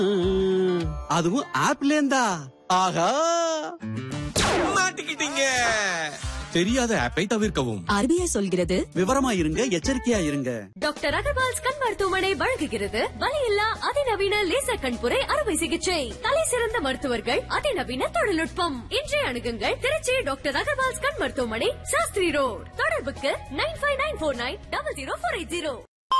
அதுவும் ஆப்ல இருந்தா ஆஹா மாட்டிக்கிட்டீங்க தெரியாத ஆப்பை தவிர்க்கவும் ஆர்பிஐ சொல்கிறது விவரமா இருங்க எச்சரிக்கையா இருங்க டாக்டர் அகர்வால்ஸ் கண் மருத்துவமனை வழங்குகிறது வலியில்லா அதிநவீன லேசர் கண்புரை அறுவை சிகிச்சை தலை சிறந்த மருத்துவர்கள் அதிநவீன தொழில்நுட்பம் இன்றைய அணுகுங்கள் திருச்சி டாக்டர் அகர்வால்ஸ் கண் மருத்துவமனை சாஸ்திரி ரோட் தொடர்புக்கு nine five nine four nine double zero four eight zero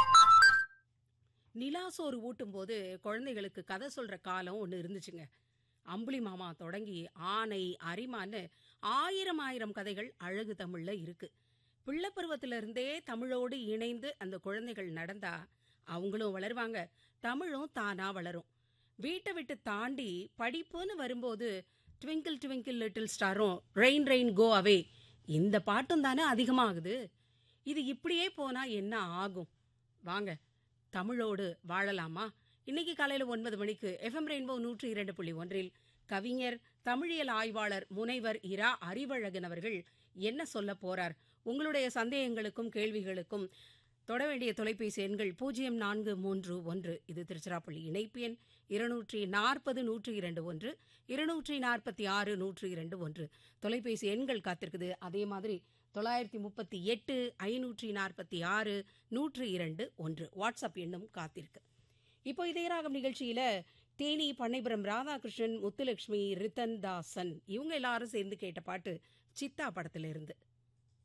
நிலாசோறு ஊட்டும் போது குழந்தைகளுக்கு கதை சொல்ற காலம் ஒன்று இருந்துச்சுங்க அம்புலி மாமா தொடங்கி ஆனை அரிமான்னு ஆயிரம் ஆயிரம் கதைகள் அழகு தமிழ்ல இருக்கு பிள்ளை பருவத்துல இருந்தே தமிழோடு இணைந்து அந்த குழந்தைகள் நடந்தா அவங்களும் வளருவாங்க தமிழும் தானா வளரும் வீட்டை விட்டு தாண்டி படிப்புன்னு வரும்போது ட்விங்கிள் ட்விங்கிள் லிட்டில் ஸ்டாரும் ரெயின் ரெயின் கோ அவே இந்த பாட்டும் தானே அதிகமாகுது இது இப்படியே போனா என்ன ஆகும் வாங்க தமிழோடு வாழலாமா இன்னைக்கு காலையில ஒன்பது மணிக்கு எஃப்எம் ரெயின்போ நூற்றி இரண்டு புள்ளி ஒன்றில் கவிஞர் தமிழியல் ஆய்வாளர் முனைவர் இரா அறிவழகன் அவர்கள் என்ன சொல்ல போறார் உங்களுடைய சந்தேகங்களுக்கும் கேள்விகளுக்கும் தொட வேண்டிய தொலைபேசி எண்கள் பூஜ்ஜியம் நான்கு மூன்று ஒன்று இது திருச்சிராப்பள்ளி இணைப்பு எண் இருநூற்றி நாற்பது நூற்றி இரண்டு ஒன்று இருநூற்றி நாற்பத்தி ஆறு நூற்றி இரண்டு ஒன்று தொலைபேசி எண்கள் காத்திருக்குது அதே மாதிரி தொள்ளாயிரத்தி முப்பத்தி எட்டு ஐநூற்றி நாற்பத்தி ஆறு நூற்றி இரண்டு ஒன்று வாட்ஸ்அப் எண்ணும் காத்திருக்கு இப்போ இதயராகம் நிகழ்ச்சியில தேனி பண்ணைபுரம் ராதாகிருஷ்ணன் முத்துலட்சுமி ரித்தன் தாசன் இவங்க எல்லாரும் சேர்ந்து கேட்ட பாட்டு சித்தா படத்துல இருந்து